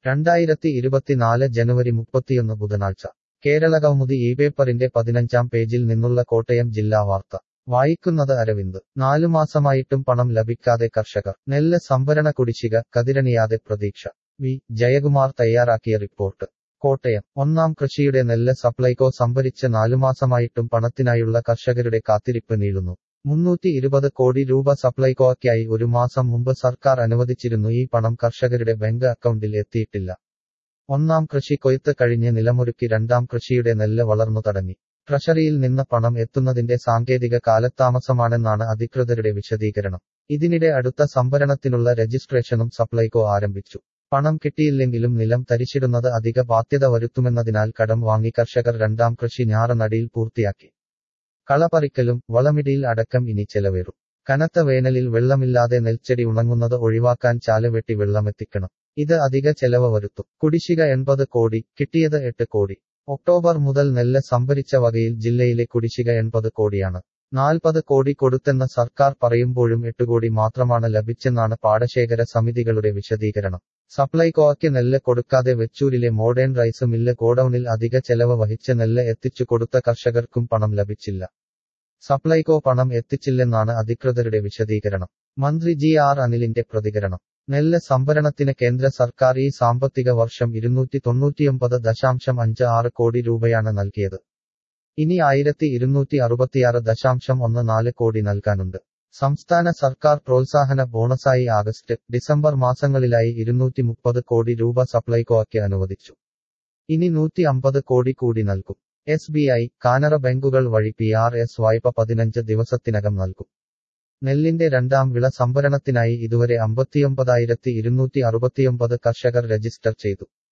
രണ്ടായിരത്തി ഇരുപത്തിനാല് ജനുവരി മുപ്പത്തിയൊന്ന് ബുധനാഴ്ച കേരളകൗമുദി ഈ പേപ്പറിന്റെ പതിനഞ്ചാം പേജിൽ നിന്നുള്ള കോട്ടയം ജില്ലാ വാർത്ത വായിക്കുന്നത് അരവിന്ദ് നാലു മാസമായിട്ടും പണം ലഭിക്കാതെ കർഷകർ നെല്ല് സംഭരണ കുടിശ്ശിക കതിരണിയാതെ പ്രതീക്ഷ വി ജയകുമാർ തയ്യാറാക്കിയ റിപ്പോർട്ട് കോട്ടയം ഒന്നാം കൃഷിയുടെ നെല്ല് സപ്ലൈകോ സംഭരിച്ച് നാലുമാസമായിട്ടും പണത്തിനായുള്ള കർഷകരുടെ കാത്തിരിപ്പ് നീളുന്നു മുന്നൂറ്റി ഇരുപത് കോടി രൂപ സപ്ലൈകോയ്ക്കായി ഒരു മാസം മുമ്പ് സർക്കാർ അനുവദിച്ചിരുന്നു ഈ പണം കർഷകരുടെ ബാങ്ക് അക്കൗണ്ടിൽ എത്തിയിട്ടില്ല ഒന്നാം കൃഷി കൊയ്ത്ത് കഴിഞ്ഞ് നിലമൊരുക്കി രണ്ടാം കൃഷിയുടെ നെല്ല് വളർന്നു തുടങ്ങി ട്രഷറിയിൽ നിന്ന് പണം എത്തുന്നതിന്റെ സാങ്കേതിക കാലതാമസമാണെന്നാണ് അധികൃതരുടെ വിശദീകരണം ഇതിനിടെ അടുത്ത സംഭരണത്തിനുള്ള രജിസ്ട്രേഷനും സപ്ലൈകോ ആരംഭിച്ചു പണം കിട്ടിയില്ലെങ്കിലും നിലം തരിശിടുന്നത് അധിക ബാധ്യത വരുത്തുമെന്നതിനാൽ കടം വാങ്ങി കർഷകർ രണ്ടാം കൃഷി ഞാറനടിയിൽ പൂർത്തിയാക്കി കളപറിക്കലും വളമിടിയിൽ അടക്കം ഇനി ചെലവേറും കനത്ത വേനലിൽ വെള്ളമില്ലാതെ നെൽച്ചെടി ഉണങ്ങുന്നത് ഒഴിവാക്കാൻ ചാല് വെട്ടി വെള്ളമെത്തിക്കണം ഇത് അധിക ചെലവ് വരുത്തും കുടിശ്ശിക എൺപത് കോടി കിട്ടിയത് എട്ട് കോടി ഒക്ടോബർ മുതൽ നെല്ല് സംഭരിച്ച വകയിൽ ജില്ലയിലെ കുടിശ്ശിക എൺപത് കോടിയാണ് നാൽപ്പത് കോടി കൊടുത്തെന്ന് സർക്കാർ പറയുമ്പോഴും എട്ട് കോടി മാത്രമാണ് ലഭിച്ചെന്നാണ് പാടശേഖര സമിതികളുടെ വിശദീകരണം സപ്ലൈകോയ്ക്ക് നെല്ല് കൊടുക്കാതെ വെച്ചൂരിലെ മോഡേൺ റൈസ് മില്ല് ഗോഡൌണിൽ അധിക ചെലവ് വഹിച്ച് നെല്ല് എത്തിച്ചു കൊടുത്ത കർഷകർക്കും പണം ലഭിച്ചില്ല സപ്ലൈകോ പണം എത്തിച്ചില്ലെന്നാണ് അധികൃതരുടെ വിശദീകരണം മന്ത്രി ജി ആർ അനിലിന്റെ പ്രതികരണം നെല്ല് സംഭരണത്തിന് കേന്ദ്ര സർക്കാർ ഈ സാമ്പത്തിക വർഷം ഇരുന്നൂറ്റി തൊണ്ണൂറ്റിയൊമ്പത് ദശാംശം അഞ്ച് ആറ് കോടി രൂപയാണ് നൽകിയത് ഇനി ആയിരത്തി ഇരുന്നൂറ്റി അറുപത്തിയാറ് ദശാംശം ഒന്ന് നാല് കോടി നൽകാനുണ്ട് സംസ്ഥാന സർക്കാർ പ്രോത്സാഹന ബോണസായി ആഗസ്റ്റ് ഡിസംബർ മാസങ്ങളിലായി ഇരുന്നൂറ്റി മുപ്പത് കോടി രൂപ സപ്ലൈകോയ്ക്ക് അനുവദിച്ചു ഇനി നൂറ്റി അമ്പത് കോടി കൂടി നൽകും എസ് ബി ഐ കാനറ ബാങ്കുകൾ വഴി പി ആർ എസ് വായ്പ പതിനഞ്ച് ദിവസത്തിനകം നൽകും നെല്ലിന്റെ രണ്ടാം വിള സംഭരണത്തിനായി ഇതുവരെ അമ്പത്തിയൊമ്പതായിരത്തി ഇരുന്നൂറ്റി അറുപത്തിയൊമ്പത് കർഷകർ രജിസ്റ്റർ ചെയ്തു